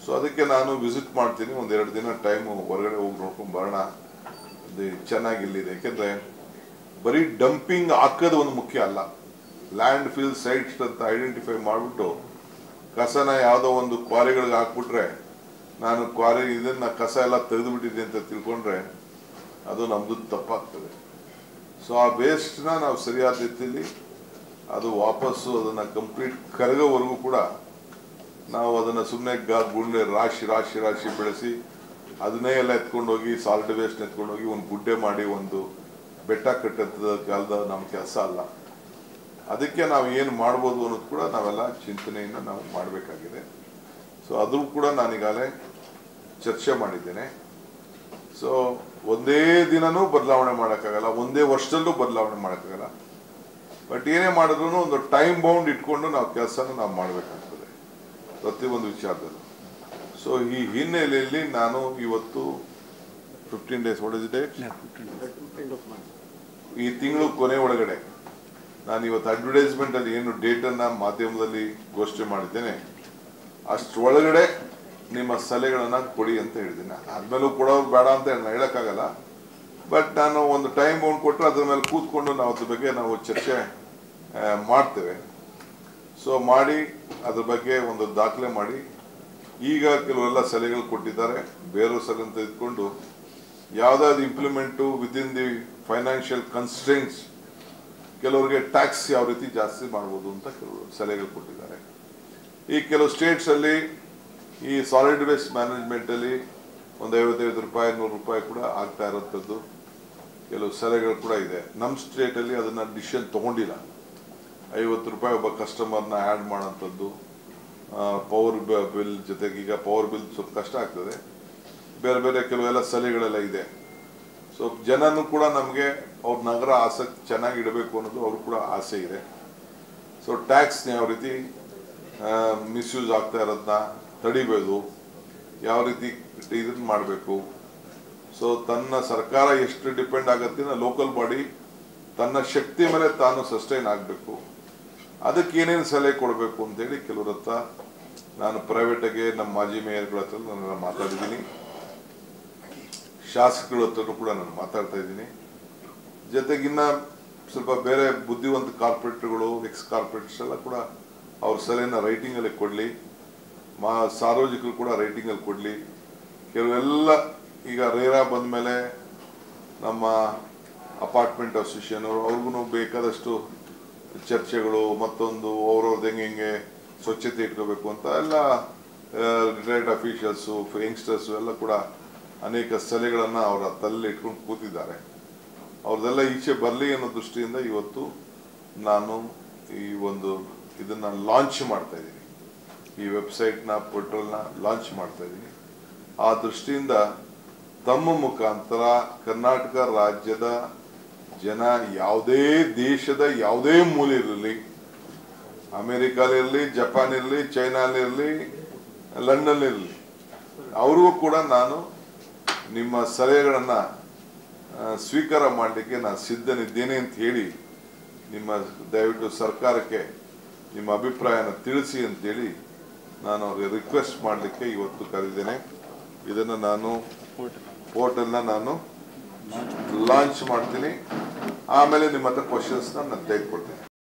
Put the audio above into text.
so ಅದಕ್ಕೆ ನಾನು visit ಮಾಡ್ತೀನಿ ಒಂದೆರಡು ದಿನ ಟೈಮು ಹೊರಗಡೆ ಹೋಗಿ ನೋಡ್ಕೊಂಡು ಬರೋಣ ಅದು ಚೆನ್ನಾಗಿ ಇಲ್ಲಿದೆ ಯಾಕೆಂದ್ರೆ ಬರೀ ಡಂಪಿಂಗ್ ಹಾಕೋದು ಒಂದು ಮುಖ್ಯ ಅಲ್ಲ ಲ್ಯಾಂಡ್ ಫಿಲ್ ಸೈಟ್ಸ್ ಅಂತ ಐಡೆಂಟಿಫೈ ಮಾಡಿಬಿಟ್ಟು ಕಸನ ಯಾವುದೋ ಒಂದು ಕ್ವಾರಿಗಳಿಗೆ ಹಾಕ್ಬಿಟ್ರೆ ನಾನು ಕ್ವಾರಿ ಇದನ್ನ ಕಸ ಎಲ್ಲ ತೆಗೆದುಬಿಟ್ಟಿದೆ ಅಂತ ತಿಳ್ಕೊಂಡ್ರೆ ಅದು ನಮ್ದು ತಪ್ಪಾಗ್ತದೆ ಸೊ ಆ ವೇಸ್ಟ್ನ ನಾವು ಸರಿಯಾದ ರೀತಿಯಲ್ಲಿ ಅದು ವಾಪಸ್ಸು ಅದನ್ನ ಕಂಪ್ಲೀಟ್ ಕರಗೋವರೆಗೂ ಕೂಡ ನಾವು ಅದನ್ನ ಸುಮ್ಮನೆ ಗುಂಡೆ ರಾಶಿ ರಾಶಿ ರಾಶಿ ಬೆಳೆಸಿ ಅದನ್ನೇ ಎಲ್ಲ ಎತ್ಕೊಂಡು ಹೋಗಿ ಸಾಲಿಡ್ ವೇಸ್ಟ್ ಎತ್ಕೊಂಡು ಹೋಗಿ ಒಂದು ಗುಡ್ಡೆ ಮಾಡಿ ಒಂದು ಬೆಟ್ಟ ಕಟ್ಟದ ಕಾಲದ ನಮ್ಮ ಕೆಲಸ ಅಲ್ಲ ಅದಕ್ಕೆ ನಾವು ಏನು ಮಾಡ್ಬೋದು ಅನ್ನೋದು ಕೂಡ ನಾವೆಲ್ಲ ಚಿಂತನೆಯನ್ನು ನಾವು ಮಾಡಬೇಕಾಗಿದೆ ಸೊ ಅದು ಕೂಡ ನಾನೀಗಾಗಲೇ ಚರ್ಚೆ ಮಾಡಿದ್ದೇನೆ ಸೊ ಒಂದೇ ದಿನನೂ ಬದಲಾವಣೆ ಮಾಡೋಕ್ಕಾಗಲ್ಲ ಒಂದೇ ವರ್ಷದಲ್ಲೂ ಬದಲಾವಣೆ ಮಾಡೋಕ್ಕಾಗಲ್ಲ ಬಟ್ ಏನೇ ಮಾಡಿದ್ರು ಒಂದು ಟೈಮ್ ಬೌಂಡ್ ಇಟ್ಕೊಂಡು ನಾವು ಕೆಲಸನ ನಾವು ಮಾಡಬೇಕಾಗ್ತದೆ ಪ್ರತಿಯೊಂದು ವಿಚಾರದಲ್ಲೂ ಸೊ ಈ ಹಿನ್ನೆಲೆಯಲ್ಲಿ ನಾನು ಇವತ್ತು ಫಿಫ್ಟೀನ್ ಡೇಸ್ ಹೊಡೆದಿದೆ ಈ ತಿಂಗಳು ಕೊನೆ ಒಳಗಡೆ ನಾನು ಇವತ್ತು ಅಡ್ವರ್ಟೈಸ್ಮೆಂಟ್ ಅಲ್ಲಿ ಏನು ಡೇಟ್ ಅನ್ನ ಮಾಧ್ಯಮದಲ್ಲಿ ಘೋಷಣೆ ಮಾಡಿದ್ದೇನೆ ಅಷ್ಟರೊಳಗಡೆ ನಿಮ್ಮ ಸಲಹೆಗಳನ್ನ ಕೊಡಿ ಅಂತ ಹೇಳಿದ್ದೀನಿ ಆದ್ಮೇಲೂ ಕೊಡೋದು ಬೇಡ ಅಂತ ನಾನು ಹೇಳಕ್ಕಾಗಲ್ಲ ಬಟ್ ನಾನು ಒಂದು ಟೈಮ್ ಬೌಂಡ್ ಕೊಟ್ಟರೆ ಅದ್ರ ಮೇಲೆ ಕೂತ್ಕೊಂಡು ನಾವು ಅದ್ರ ಬಗ್ಗೆ ನಾವು ಚರ್ಚೆ ಆ, ಮಾಡ್ತೇವೆ ಸೊ ಮಾಡಿ ಅದ್ರ ಬಗ್ಗೆ ಒಂದು ದಾಖಲೆ ಮಾಡಿ ಈಗ ಕೆಲವೆಲ್ಲ ಸಲಹೆಗಳು ಕೊಟ್ಟಿದ್ದಾರೆ ಬೇರೆ ಸಲಹೆ ತೆಗೆದುಕೊಂಡು ಯಾವ್ದಾದ್ರು implement within the financial constraints ಕೆಲವರಿಗೆ ಟ್ಯಾಕ್ಸ್ ಯಾವ ರೀತಿ ಜಾಸ್ತಿ ಮಾಡ್ಬೋದು ಅಂತ ಕೆಲವರು ಸಲಹೆಗಳು ಕೊಟ್ಟಿದ್ದಾರೆ ಈ ಕೆಲವು ಸ್ಟೇಟ್ಸ್ ಅಲ್ಲಿ ಈ ಸಾಲಿಡ್ ವೇಸ್ಟ್ ಮ್ಯಾನೇಜ್ಮೆಂಟ್ ಅಲ್ಲಿ ಒಂದು ಐವತ್ತೈದು ರೂಪಾಯಿ ನೂರು ರೂಪಾಯಿ ಕೂಡ ಆಗ್ತಾ ಇರೋಂಥದ್ದು ಕೆಲವು ಸಲಹೆಗಳು ಕೂಡ ಇದೆ ನಮ್ಮ ಸ್ಟೇಟ್ ಅಲ್ಲಿ ಅದನ್ನ ಡಿಸಿಷನ್ ತಗೊಂಡಿಲ್ಲ ಐವತ್ತು ರೂಪಾಯಿ ಒಬ್ಬ ಕಸ್ಟಮರ್ನ ಆ್ಯಡ್ ಮಾಡೋಂಥದ್ದು ಪವರ್ ಬಿಲ್ ಜೊತೆಗೆ ಈಗ ಪವರ್ ಬಿಲ್ ಸ್ವಲ್ಪ ಕಷ್ಟ ಆಗ್ತದೆ ಬೇರೆ ಬೇರೆ ಕೆಲವೆಲ್ಲ ಸಲಹೆಗಳೆಲ್ಲ ಇದೆ ಸೊ ಜನನು ಕೂಡ ನಮಗೆ ಅವ್ರ ನಗರ ಆಸಕ್ತಿ ಚೆನ್ನಾಗಿ ಇಡಬೇಕು ಅನ್ನೋದು ಅವ್ರು ಕೂಡ ಆಸೆ ಇದೆ ಸೊ ಟ್ಯಾಕ್ಸ್ ಯಾವ ರೀತಿ ಮಿಸ್ಯೂಸ್ ಆಗ್ತಾ ಇರೋದನ್ನ ತಡಿಬೋದು ಯಾವ ರೀತಿ ಇದನ್ನ ಮಾಡಬೇಕು ಸೊ ತನ್ನ ಸರ್ಕಾರ ಎಷ್ಟು ಡಿಪೆಂಡ್ ಆಗತ್ತೆ ಲೋಕಲ್ ಬಾಡಿ ತನ್ನ ಶಕ್ತಿ ಮೇಲೆ ತಾನು ಸಸ್ಟೈನ್ ಆಗಬೇಕು ಅದಕ್ಕೆ ಏನೇನು ಸಲಹೆ ಕೊಡಬೇಕು ಅಂತೇಳಿ ಕೆಲವ್ರ ಹತ್ರ ನಾನು ಪ್ರೈವೇಟಾಗೆ ನಮ್ಮ ಮಾಜಿ ಮೇಯರ್ಗಳ ಹತ್ರ ನಾನು ಮಾತಾಡಿದ್ದೀನಿ ಶಾಸಕರ ಹತ್ರನೂ ಕೂಡ ನಾನು ಮಾತಾಡ್ತಾ ಇದ್ದೀನಿ ಜೊತೆಗಿನ್ನ ಸ್ವಲ್ಪ ಬೇರೆ ಬುದ್ಧಿವಂತ ಕಾರ್ಪೊರೇಟ್ಗಳು ಎಕ್ಸ್ ಕಾರ್ಪೊರೇಟ್ಸ್ ಎಲ್ಲ ಕೂಡ ಅವ್ರ ಸಲಹೆನ ರೈಟಿಂಗ್ ಅಲ್ಲಿ ಕೊಡ್ಲಿ ಮಾ ಸಾರ್ವಜನಿಕರು ಕೂಡ ರೈಟಿಂಗ್ ಅಲ್ಲಿ ಕೊಡ್ಲಿ ಕೆಲವೆಲ್ಲ ಈಗ ರೇರಾ ಬಂದ್ಮೇಲೆ ನಮ್ಮ ಅಪಾರ್ಟ್ಮೆಂಟ್ ಅಸೋಸಿಯೇಷನ್ ಅವರು ಅವ್ರಿಗೂ ಬೇಕಾದಷ್ಟು ಚರ್ಚೆಗಳು ಮತ್ತೊಂದು ಅವ್ರವ್ರದ್ದು ಹೆಂಗೆ ಹೆಂಗೆ ಸ್ವಚ್ಛತೆ ಇಟ್ಕೋಬೇಕು ಅಂತ ಎಲ್ಲ ರಿಟೈರ್ಡ್ ಅಫಿಷಿಯಲ್ಸು ಯಂಗ್ಸ್ಟರ್ಸು ಎಲ್ಲ ಕೂಡ ಅನೇಕ ಸಲಹೆಗಳನ್ನು ಅವರ ತಲೆ ಇಟ್ಕೊಂಡು ಕೂತಿದ್ದಾರೆ ಅವ್ರದ್ದೆಲ್ಲ ಈಚೆ ಬರಲಿ ಅನ್ನೋ ದೃಷ್ಟಿಯಿಂದ ಇವತ್ತು ನಾನು ಈ ಒಂದು ಇದನ್ನ ಲಾಂಚ್ ಮಾಡ್ತಾ ಇದ್ದೀನಿ ಈ ವೆಬ್ಸೈಟ್ನ ಪೋರ್ಟಲ್ನ ಲಾಂಚ್ ಮಾಡ್ತಾ ಇದ್ದೀನಿ ಆ ದೃಷ್ಟಿಯಿಂದ ತಮ್ಮ ಮುಖಾಂತರ ಕರ್ನಾಟಕ ರಾಜ್ಯದ ಜನ ಯಾವುದೇ ದೇಶದ ಯಾವುದೇ ಮೂಲೆ ಇರಲಿ ಅಮೆರಿಕಲಿರಲಿ ಜಪಾನ್ ಇರಲಿ ಚೈನಾಲಿರಲಿ ಲಂಡನ್ ಇರಲಿ ಅವ್ರಿಗೂ ಕೂಡ ನಾನು ನಿಮ್ಮ ಸಲಹೆಗಳನ್ನ ಆ, ಸ್ವೀಕಾರ ಮಾಡಲಿಕ್ಕೆ ನಾನು ಸಿದ್ಧನಿದ್ದೇನೆ ಅಂತ ಹೇಳಿ ನಿಮ್ಮ ದಯವಿಟ್ಟು ಸರ್ಕಾರಕ್ಕೆ ನಿಮ್ಮ ಅಭಿಪ್ರಾಯನ ತಿಳಿಸಿ ಅಂತೇಳಿ ನಾನು ಅವ್ರಿಗೆ ರಿಕ್ವೆಸ್ಟ್ ಮಾಡಲಿಕ್ಕೆ ಇವತ್ತು ಕರೆದಿದ್ದೇನೆ ಇದನ್ನು ನಾನು ಪೋರ್ಟಲ್ನ ನಾನು ಲಾಂಚ್ ಮಾಡ್ತೀನಿ ಆಮೇಲೆ ನಿಮ್ಮ ಹತ್ರ ಕ್ವಶನ್ಸ್ನ ನಾನು ತೆಗೆದುಕೊಡ್ತೀನಿ